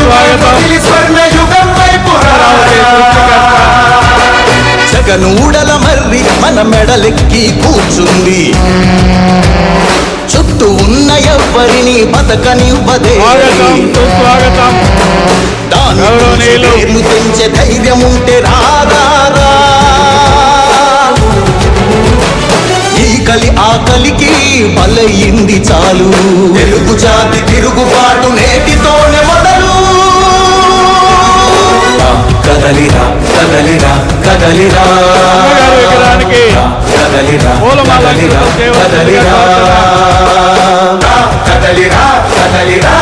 స్వాగతం. స్వర్ణ యుగం వైపు అమరావతి సృష్టికర్త. జగనూడల మర్రి మన మెడలెక్కి కూర్చుంది చుట్టూ ఉన్న ఎవ్వరిని బతకనివ్వదే స్వాగతం సుస్వాగతం దాని గౌరవనీయులు. పేర్లు పెంచే ధైర్యం ఉంటే రాదారా ఈ కలి ఆకలికి బలయింది చాలు తెలుగు జాతి తిరుగుబాటు నేటితోనే మొదలు కదలిరా కదలిరా కదలిరా అమ్మగారి విగ్రహానికి కదలిరా పూలమాల కదలిరా చేయవలసిందిగా కదలిరా కదలిరా కదలిరా